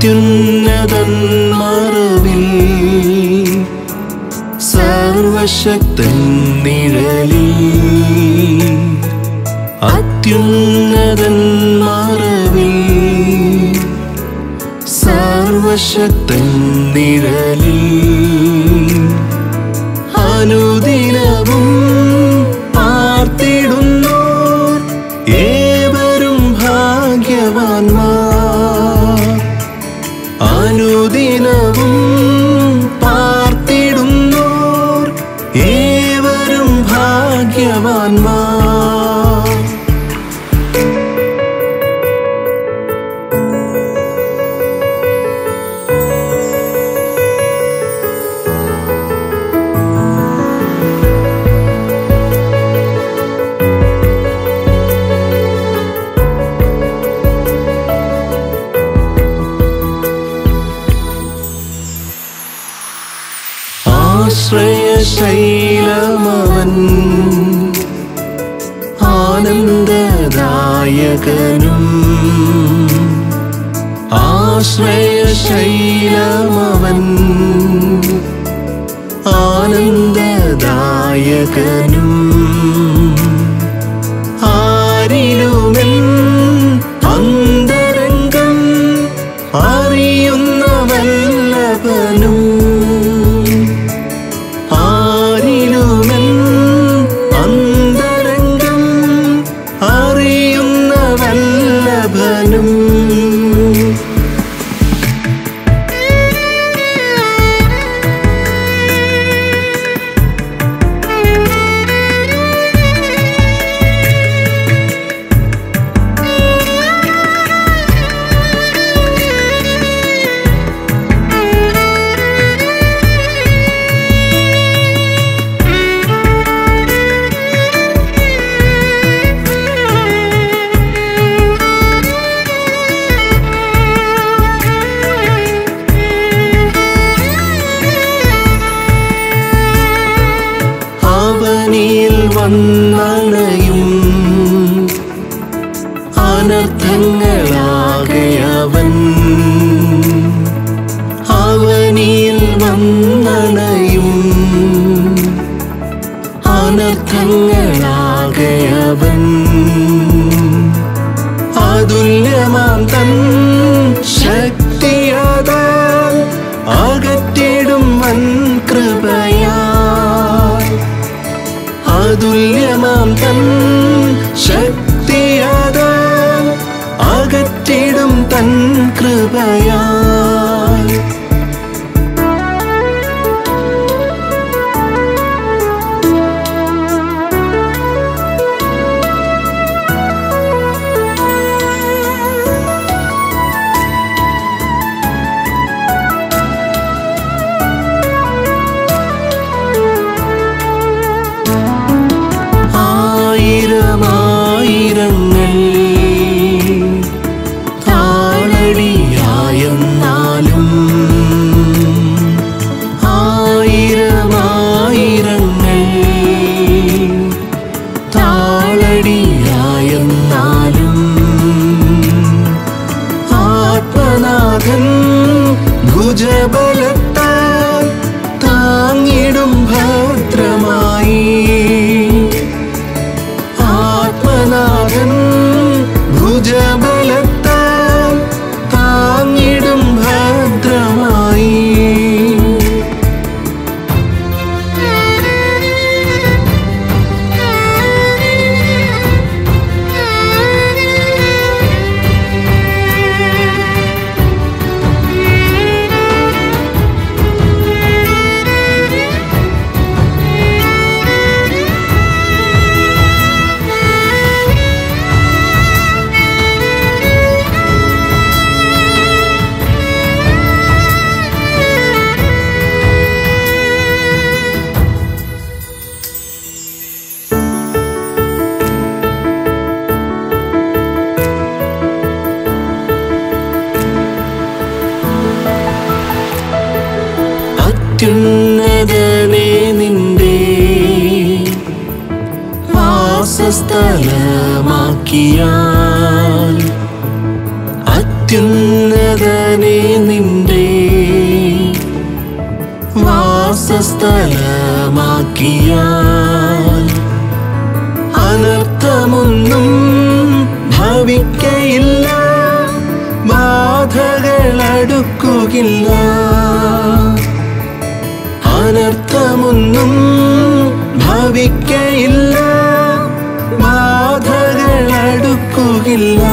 അത്യുന്നതൻ മറവിൽ സർവശക്തൻ നിഴലിൽ അത്യുന്നതൻ മറവിൽ സർവശക്തൻ നിഴലിൽ അനുദിനവും പാർത്തിടുന്നു ഏവരും ഭാഗ്യവാന്മാർ അനുദിനവും പാർത്തിടുന്നു ഏവരും ഭാഗ്യവാന്മാർ ആശ്രയശൈലമവൻ ആനന്ദദായകനും ആശ്രയശൈലമവൻ ആനന്ദദായകനും ആരിലുമെൻ അന്തരംഗം അറിയുന്ന വല്ലഭനും ആരിലുമെൻ അന്തരംഗം അറിയുന്ന വല്ലഭനും അവനിൽ വന്നണയും അനർത്ഥങ്ങളാകയവൻ അവനിൽ വന്നണയും അനർത്ഥങ്ങളാകയവൻ അതുല്യമാം തൻ ശക്തിയതാൽ അകറ്റിടും വൻ കൃപയാൽ അതുല്യമാം തൻ ശക്തിയതാൽ അകറ്റിടും തൻ കൃപയാൽ ആയിരമായിരങ്ങൾ താളടിയായെന്നാലും ആയിരമായിരങ്ങൾ താളടിയായെന്നാലും ആത്മനാഥൻ ഭുജബലത്താൽ താങ്ങിടും ഭദ്രമായി ആത്മനാഥൻ ഭുജബലത്താൽ താങ്ങിടും ഭദ്രമായി അത്യുന്നതനെ നിന്റെ വാസസ്ഥലമാക്കിയാൽ അത്യുന്നതനെ സ്ഥലമാക്കിയാൽ അനർത്ഥമൊന്നും ഭവിക്കയില്ല ബാധകൾ അടുക്കുകില്ല അനർത്ഥമൊന്നും ഭവിക്കയില്ല ബാധകൾ അടുക്കുകില്ല